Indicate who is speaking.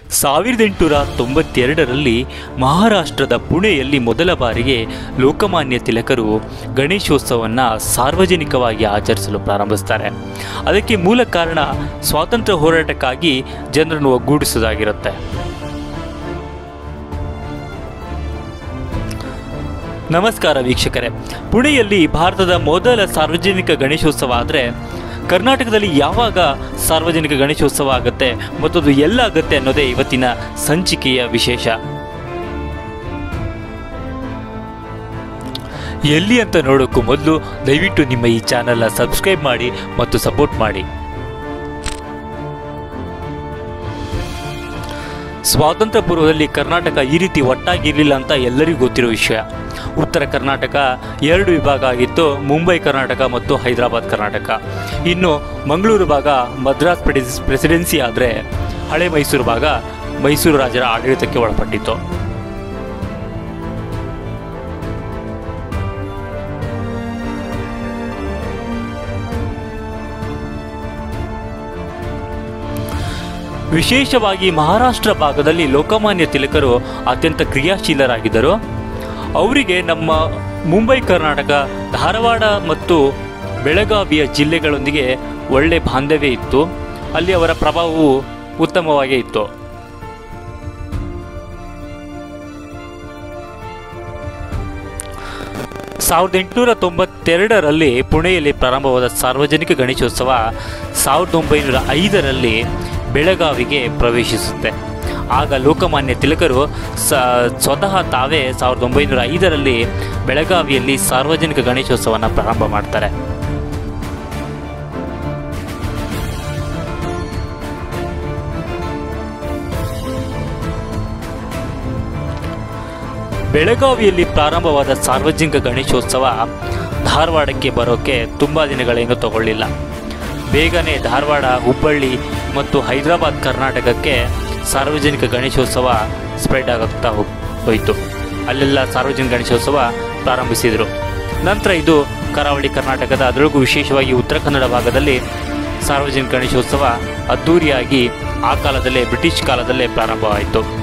Speaker 1: ಸಾವಿರದ ಎಂಟುನೂರ ತೊಂಬತ್ತೆರಡರಲ್ಲಿ ಮಹಾರಾಷ್ಟ್ರದ ಪುಣೆಯಲ್ಲಿ ಮೊದಲ ಬಾರಿಗೆ ಲೋಕಮಾನ್ಯ ತಿಲಕರು ಗಣೇಶೋತ್ಸವವನ್ನು ಸಾರ್ವಜನಿಕವಾಗಿ ಆಚರಿಸಲು ಪ್ರಾರಂಭಿಸ್ತಾರೆ ಅದಕ್ಕೆ ಮೂಲ ಕಾರಣ ಸ್ವಾತಂತ್ರ್ಯ ಹೋರಾಟಕ್ಕಾಗಿ ಜನರನ್ನು ಒಗ್ಗೂಡಿಸುವುದಾಗಿರುತ್ತೆ ನಮಸ್ಕಾರ ವೀಕ್ಷಕರೇ ಪುಣೆಯಲ್ಲಿ ಭಾರತದ ಮೊದಲ ಸಾರ್ವಜನಿಕ ಗಣೇಶೋತ್ಸವ ಆದರೆ ಕರ್ನಾಟಕದಲ್ಲಿ ಯಾವಾಗ ಸಾರ್ವಜನಿಕ ಗಣೇಶೋತ್ಸವ ಆಗುತ್ತೆ ಮತ್ತು ಅದು ಎಲ್ಲ ಆಗುತ್ತೆ ಅನ್ನೋದೇ ಇವತ್ತಿನ ಸಂಚಿಕೆಯ ವಿಶೇಷ ಎಲ್ಲಿ ಅಂತ ನೋಡೋಕ್ಕೂ ಮೊದಲು ದಯವಿಟ್ಟು ನಿಮ್ಮ ಈ ಚಾನಲ್ನ ಸಬ್ಸ್ಕ್ರೈಬ್ ಮಾಡಿ ಮತ್ತು ಸಪೋರ್ಟ್ ಮಾಡಿ ಸ್ವಾತಂತ್ರ್ಯ ಪೂರ್ವದಲ್ಲಿ ಕರ್ನಾಟಕ ಈ ರೀತಿ ಒಟ್ಟಾಗಿರಲಿಲ್ಲ ಅಂತ ಎಲ್ಲರಿಗೂ ಗೊತ್ತಿರೋ ವಿಷಯ ಉತ್ತರ ಕರ್ನಾಟಕ ಎರಡು ವಿಭಾಗ ಆಗಿತ್ತು ಮುಂಬೈ ಕರ್ನಾಟಕ ಮತ್ತು ಹೈದರಾಬಾದ್ ಕರ್ನಾಟಕ ಇನ್ನು ಮಂಗಳೂರು ಭಾಗ ಮದ್ರಾಸ್ ಪ್ರೆಡಿಸ್ ಪ್ರೆಸಿಡೆನ್ಸಿ ಆದರೆ ಹಳೆ ಮೈಸೂರು ಭಾಗ ಮೈಸೂರು ರಾಜರ ಆಡಳಿತಕ್ಕೆ ಒಳಪಟ್ಟಿತ್ತು ವಿಶೇಷವಾಗಿ ಮಹಾರಾಷ್ಟ್ರ ಭಾಗದಲ್ಲಿ ಲೋಕಮಾನ್ಯ ತಿಲಕರು ಅತ್ಯಂತ ಕ್ರಿಯಾಶೀಲರಾಗಿದ್ದರು ಅವರಿಗೆ ನಮ್ಮ ಮುಂಬೈ ಕರ್ನಾಟಕ ಧಾರವಾಡ ಮತ್ತು ಬೆಳಗಾವಿಯ ಜಿಲ್ಲೆಗಳೊಂದಿಗೆ ಒಳ್ಳೆ ಬಾಂಧವ್ಯ ಇತ್ತು ಅಲ್ಲಿ ಅವರ ಪ್ರಭಾವವು ಉತ್ತಮವಾಗೇ ಇತ್ತು ಸಾವಿರದ ಎಂಟುನೂರ ತೊಂಬತ್ತೆರಡರಲ್ಲಿ ಪುಣೆಯಲ್ಲಿ ಪ್ರಾರಂಭವಾದ ಸಾರ್ವಜನಿಕ ಗಣೇಶೋತ್ಸವ ಸಾವಿರದ ಒಂಬೈನೂರ ಐದರಲ್ಲಿ ಬೆಳಗಾವಿಗೆ ಪ್ರವೇಶಿಸುತ್ತೆ ಆಗ ಲೋಕಮಾನ್ಯ ತಿಲಕರು ಸ ಸ್ವತಃ ತಾವೇ ಸಾವಿರದ ಒಂಬೈನೂರ ಐದರಲ್ಲಿ ಬೆಳಗಾವಿಯಲ್ಲಿ ಸಾರ್ವಜನಿಕ ಗಣೇಶೋತ್ಸವನ ಪ್ರಾರಂಭ ಮಾಡ್ತಾರೆ ಬೆಳಗಾವಿಯಲ್ಲಿ ಪ್ರಾರಂಭವಾದ ಸಾರ್ವಜನಿಕ ಗಣೇಶೋತ್ಸವ ಧಾರವಾಡಕ್ಕೆ ಬರೋಕ್ಕೆ ತುಂಬ ದಿನಗಳೇನು ತಗೊಳ್ಳಿಲ್ಲ ಬೇಗನೆ ಧಾರವಾಡ ಹುಬ್ಬಳ್ಳಿ ಮತ್ತು ಹೈದರಾಬಾದ್ ಕರ್ನಾಟಕಕ್ಕೆ ಸಾರ್ವಜನಿಕ ಗಣೇಶೋತ್ಸವ ಸ್ಪ್ರೆಡ್ ಆಗುತ್ತಾ ಹೋಗ್- ಹೋಯಿತು ಅಲ್ಲೆಲ್ಲ ಸಾರ್ವಜನಿಕ ಗಣೇಶೋತ್ಸವ ಪ್ರಾರಂಭಿಸಿದರು ನಂತರ ಇದು ಕರಾವಳಿ ಕರ್ನಾಟಕದ ಅದರೊಳಗೂ ವಿಶೇಷವಾಗಿ ಉತ್ತರ ಕನ್ನಡ ಭಾಗದಲ್ಲಿ ಸಾರ್ವಜನಿಕ ಗಣೇಶೋತ್ಸವ ಅದ್ಧೂರಿಯಾಗಿ ಆ ಕಾಲದಲ್ಲೇ ಬ್ರಿಟಿಷ್ ಕಾಲದಲ್ಲೇ ಪ್ರಾರಂಭವಾಯಿತು